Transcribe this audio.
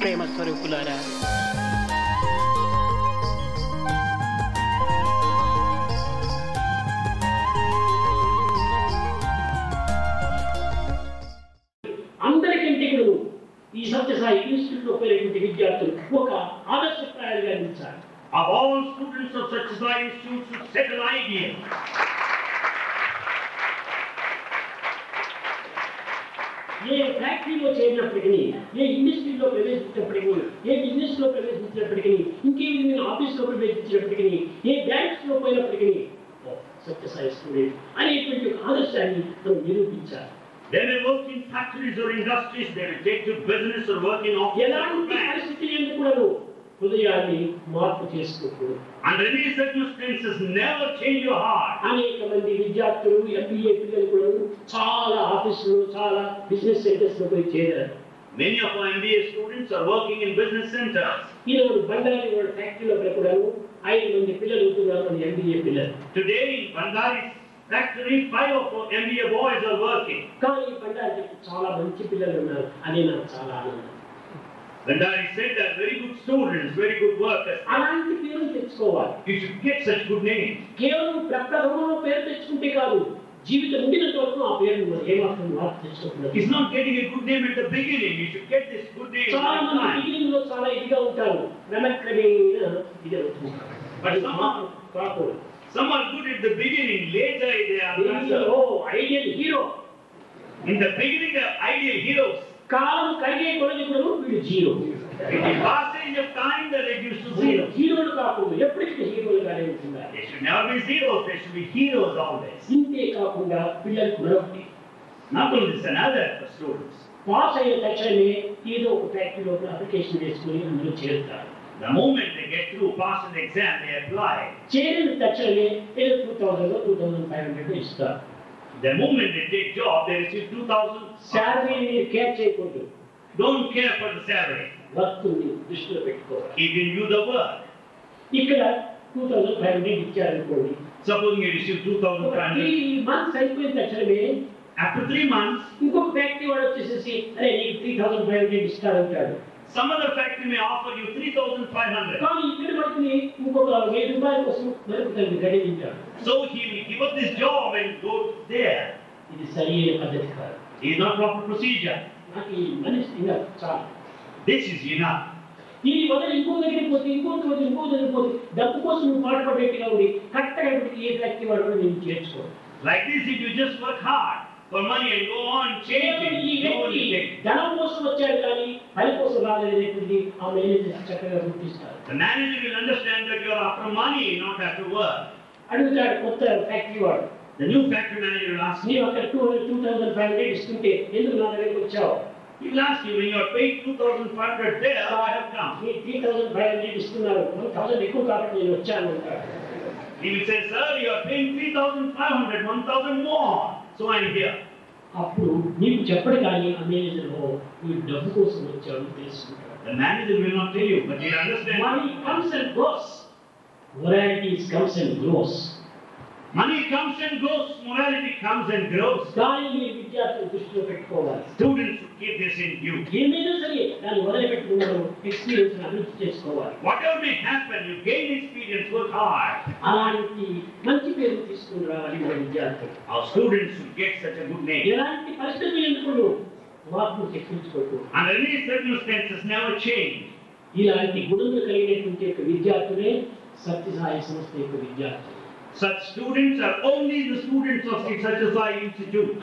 ప్రేమ స్వరూపులారా అందరికంటే కూడా ఈ సత్యసాయి ఇన్స్టిట్యూట్లో పోయినటువంటి విద్యార్థులు ఒక ఆదర్శప్రాయాలుగా నిలిచారు Of all students of such Sai Institute should set an ideal. ఏ ఫ్యాక్టరీలో చేరినప్పటికీ ఏ ఇండస్ట్రీలో ప్రవేశించినప్పటికీ ఏ బిజినెస్ లో ప్రవేశించినప్పటికీ ఇంకే విధమైన ఆఫీస్ లో ప్రవేశించినప్పటికీ ఏ బ్యాంక్స్ లో పోయినప్పటికీ ఓ, సత్యసాయి స్టూడెంట్ అనేటువంటి ఒక ఆదర్శాన్ని మనం నిరూపించాలి They may work in factories or industries, they may take to business or work in office or ఎలాంటి bank. పరిస్థితి ఎందుకు కూడాను హృదయాన్ని మార్పు చేసుకోకూడదు Under any circumstances, never change your heart. అనేక మంది విద్యార్థులు ఎంబీఏ పిల్లలు కూడా చాలా ఆఫీసులు చాలా బిజినెస్ సెంటర్స్ లో పోయి చేరారు Many of our MBA students are working in business centers. ఈరోజు బండారి వాళ్ళ ఫ్యాక్టరీలో కూడాను ఐదు మంది పిల్లలు ఉంటున్నారు మన ఎంబీఏ పిల్లలు Today in Bandari's factory, five of our MBA boys are working. కానీ బండారికి చాలా మంచి పిల్లలు ఉన్నారు అది నాకు చాలా ఆనందం Bandari said that very good students, very good workers. అలాంటి పేరు తెచ్చుకోవాలి You should get such good names. కేవలం ప్రప్రథమంలో పేరు తెచ్చుకుంటే కాదు జీవితం ఉండినంత వరకు ఆ పేరును మనం ఏమాత్రం మార్పు తెచ్చుకుంటున్నారు It's not getting a good name at the beginning. You should get this good name చాలా at మంది time. బిగినింగ్ లో చాలా ఇదిగా ఉంటారు క్రమక్రమేణ ఇది అవుతుంది But అది some మాత్రం కాకూడదు Some are good at the beginning, later they are దీనిలో lesser. Ideal hero In the beginning, they are ideal heroes. కాలం కరిగే కొలది కూడా వీడు zero With the passage of time, they reduce to zero. హీరోలు కాకూడదు ఎప్పటికీ హీరోలుగానే ఉంటున్నారు They should never be zeros, they should be heroes always. ఇంతే కాకుండా పిల్లలకు మరొకటి Not only this, another for students. Pass అయిన తక్షణమే ఏదో ఒక ఫ్యాక్టరీలో అప్లికేషన్ వేసుకుని అందులో చేరుతారు The moment they get through, pass an exam, they apply. చేరిన తక్షణమే ఏదో two thousand two thousand five hundred ఇస్తారు The moment they take job, they receive 2000. Salary మీరు కేర్ చేయకూడదు Don't care for the salary. Work దృష్టిలో పెట్టుకోవాలి Keep in view the work. ఇక్కడ two thousand five hundred ఇచ్చారనుకోండి Supposing you receive ఒక three 2500. Months అయిపోయిన తక్షణమే After three months, ఇంకొక ఫ్యాక్టరీ వాడు వచ్చేసేసి అరే నీకు త్రీ థౌసండ్ ఫైవ్ హండ్రెడ్ ఇస్తారంటాడు some other factory may offer you 3500. కానీ ఇక్కడ పడుకుని ఇంకొక వెయ్యి రూపాయల కోసం మరొక తల్లి గడిపించాడు So he will give up this job and go there. ఇది సరి అయిన పద్ధతి కాదు It is not proper procedure. నాకు ఈ మనిషి ఇంకా చాలు This is enough. దీని వల్ల ఇంకో దగ్గరికి పోతే ఇంకో దగ్గర ఇంకో దగ్గరికి పోతే డబ్బు కోసం నువ్వు పాటుపడేట్టుగా ఉంది కరెక్ట్గా ఏ ఫ్యాక్టరీ వాడు కూడా నేను చేర్చుకోను Like this, if you just work hard for money and go on కేవలం ఈ changing, no one వ్యక్తి will take. ధనం కోసం వచ్చాడు కానీ పని కోసం రాలేదనేటువంటి ఆ మేనేజర్ చక్కగా గుర్తిస్తారు The manager will understand that you are after money, not after work. అడుగుతాడు కొత్త ఫ్యాక్టరీ వాడు The new factory manager will ask you. నీవు అక్కడ two two thousand five hundred ఇస్తుంటే ఎందుకు నా దగ్గరికి వచ్చావు He will ask you when you are paid 2500 there, I have come. నీ త్రీ థౌసండ్ ఫైవ్ హండ్రెడ్ ఇస్తున్నారు వన్ థౌసండ్ ఎక్కువ కాబట్టి నేను వచ్చాను అంటాడు He will say, sir, you are paying 3500, 1000 more. So I am here. అప్పుడు నీకు చెప్పడు కానీ ఆ మేనేజర్ ఓ వీడు డబ్బు కోసం వచ్చాడు తెలుసుకుంటాడు The manager will not tell you, but he will understand. Money comes and goes moralities comes and grows Money comes and goes, morality comes and grows. దాన్ని మీరు విద్యార్థులు దృష్టిలో పెట్టుకోవాలి Students should keep this in view. ఏమైనా సరే దాన్ని వదిలిపెట్టుకుని మనం experience అభివృద్ధి చేసుకోవాలి Whatever may happen, you gain experience, work hard. అలాంటి మంచి పేరు తీసుకుని రావాలి మన విద్యార్థులు Our students should get such a good name. ఎలాంటి పరిస్థితులు ఎందుకు మార్పులు తెప్పించుకోకు Under any circumstances, never change. ఇలాంటి గుణములు కలిగినటువంటి యొక్క విద్యార్థులే సత్యసాయి సంస్థ యొక్క విద్యార్థులు Such students are only the students of Sri Satyasai Institute.